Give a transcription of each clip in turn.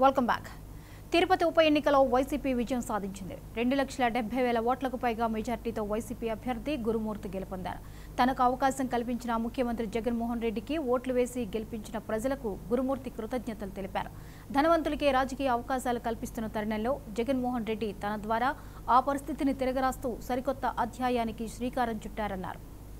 Welcome back Tirupati ఉప ఎన్నికలో YCP విజయం సాధించింది రెండు లక్షల డెబ్బై వేల ఓట్లకు పైగా మెజార్టీతో వైసీపీ అభ్యర్థి గురుమూర్తి గెలుపొందారు తనకు అవకాశం కల్పించిన ముఖ్యమంత్రి జగన్మోహన్ రెడ్డికి ఓట్లు వేసి గెలిపించిన ప్రజలకు గురుమూర్తి కృతజ్ఞతలు తెలిపారు ధనవంతులకే రాజకీయ అవకాశాలు కల్పిస్తున్న తరుణంలో జగన్మోహన్ రెడ్డి తన ద్వారా ఆ పరిస్థితిని తిరగరాస్తూ సరికొత్త అధ్యాయానికి శ్రీకారం చుట్టారన్నారు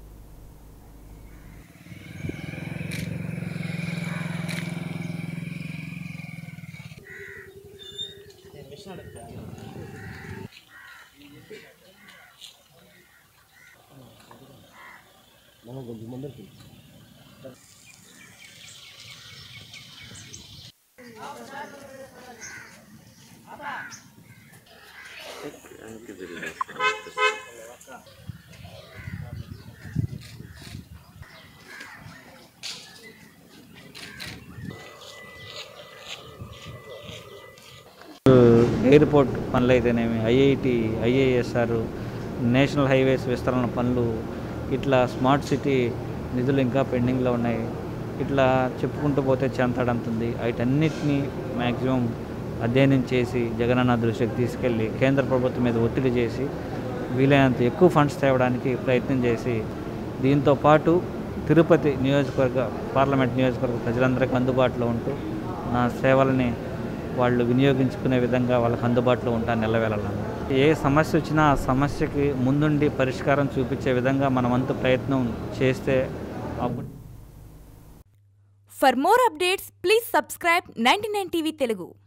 ఎయిర్పోర్ట్ పనులు అయితేనేమి ఐఐటి ఐఏఎస్ఆర్ నేషనల్ హైవేస్ విస్తరణ పనులు ఇట్లా స్మార్ట్ సిటీ నిధులు ఇంకా పెండింగ్లో ఉన్నాయి ఇట్లా చెప్పుకుంటూ పోతే చెంతాడంతుంది వీటన్నిటినీ మ్యాక్సిమం అధ్యయనం చేసి జగనన్న దృష్టికి తీసుకెళ్ళి కేంద్ర ప్రభుత్వం మీద ఒత్తిడి చేసి వీలైనంత ఎక్కువ ఫండ్స్ తేవడానికి ప్రయత్నం చేసి దీంతో పాటు తిరుపతి నియోజకవర్గ పార్లమెంట్ నియోజకవర్గ ప్రజలందరికీ అందుబాటులో ఉంటూ నా సేవలని వాళ్ళు వినియోగించుకునే విధంగా వాళ్ళకి అందుబాటులో ఉంటాను నిలవేళలను ఏ సమస్య వచ్చినా ఆ సమస్యకి ముందుండి పరిష్కారం చూపించే విధంగా మన వంతు ప్రయత్నం చేస్తే అప్పుడు For more updates, please subscribe 99 TV Telugu.